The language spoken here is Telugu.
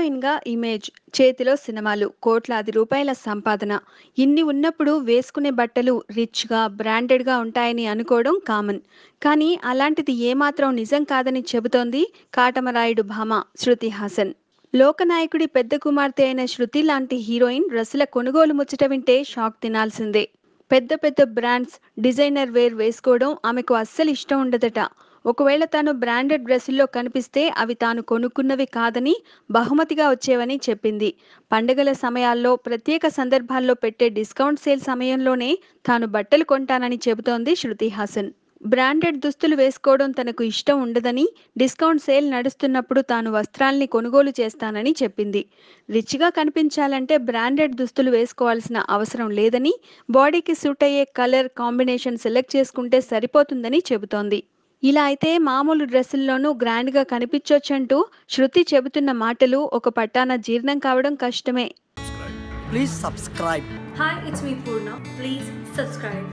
హీరోయిన్గా ఇమేజ్ చేతిలో సినిమాలు కోట్లాది రూపాయల సంపాదన ఇన్ని ఉన్నప్పుడు వేసుకునే బట్టలు రిచ్గా బ్రాండెడ్గా ఉంటాయని అనుకోవడం కామన్ కానీ అలాంటిది ఏమాత్రం నిజం కాదని చెబుతోంది కాటమరాయుడు భామ శృతి హాసన్ లోకనాయకుడి పెద్ద కుమార్తె అయిన శృతి లాంటి హీరోయిన్ డ్రెస్సుల కొనుగోలు ముచ్చట వింటే షాక్ తినాల్సిందే పెద్ద పెద్ద బ్రాండ్స్ డిజైనర్ వేర్ వేసుకోవడం ఆమెకు అస్సలు ఇష్టం ఉండదట ఒకవేళ తాను బ్రాండెడ్ డ్రెస్సుల్లో కనిపిస్తే అవి తాను కొనుక్కున్నవి కాదని బహుమతిగా వచ్చేవని చెప్పింది పండుగల సమయాల్లో ప్రత్యేక సందర్భాల్లో పెట్టే డిస్కౌంట్ సేల్ సమయంలోనే తాను బట్టలు కొంటానని చెబుతోంది శృతి హాసన్ బ్రాండెడ్ దుస్తులు వేసుకోవడం తనకు ఇష్టం ఉండదని డిస్కౌంట్ సేల్ నడుస్తున్నప్పుడు తాను వస్త్రాల్ని కొనుగోలు చేస్తానని చెప్పింది రిచ్గా కనిపించాలంటే బ్రాండెడ్ దుస్తులు వేసుకోవాల్సిన అవసరం లేదని బాడీకి సూట్ అయ్యే కలర్ కాంబినేషన్ సెలెక్ట్ చేసుకుంటే సరిపోతుందని చెబుతోంది ఇలా అయితే మామూలు డ్రెస్సుల్లోనూ గ్రాండ్గా కనిపించొచ్చంటూ శృతి చెబుతున్న మాటలు ఒక పట్టాన జీర్ణం కావడం కష్టమే Please subscribe. Hi, it's me Purna. Please subscribe.